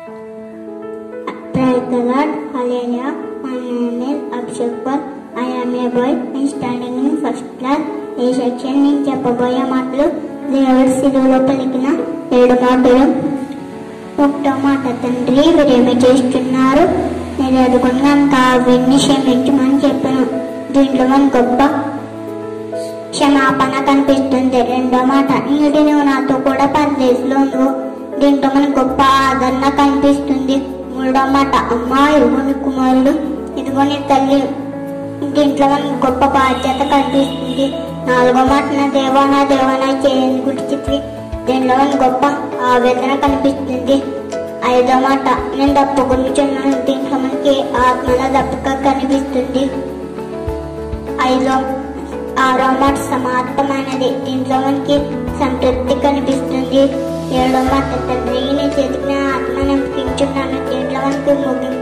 Praise the Lord. Hallelujah. My name is Abhishek Paul. I am a boy and standing in first class. ఈ section నేను చెప్పబోయే మాటలు దేవుడి శిలువలో పలికిన ఏడు మాటలు ఒకటో మాట తండ్రి వీరేమి చేస్తున్నారు నేను ఎదుగున్నాక అవన్నీ క్షమించమని చెప్పాను దీంట్లో మన గొప్ప క్షమాపణ కనిపిస్తుంది రెండో మాట నేడు నువ్వు నాతో కూడా పరదేశంలో నువ్వు దీంట్లో మన గొప్ప ఆదరణ కనిపిస్తుంది మూడో మాట అమ్మా ఇదిగో నీ కుమారుడు ఇదిగో నీ తల్లి దీంట్లో మన గొప్ప బాధ్యత కనిపిస్తుంది నాలుగో మాట నా దేవా నా దేవా నా చేయని గుర్చిత్వి దీంట్లో మన గొప్ప ఆవేదన కనిపిస్తుంది ఐదో మాట నేను తప్పుకుంటున్నాను దీంట్లో మనకి ఆత్మల దప్పక కనిపిస్తుంది ఐదో ఆరో మాట సమాప్తమైనది దీంట్లో మనకి సంతృప్తి కనిపిస్తుంది ఏడో మాట తండ్రి నీ చేతికి నా ఆత్మను అర్పించున్నాను దీంట్లో మనకి ముగింపు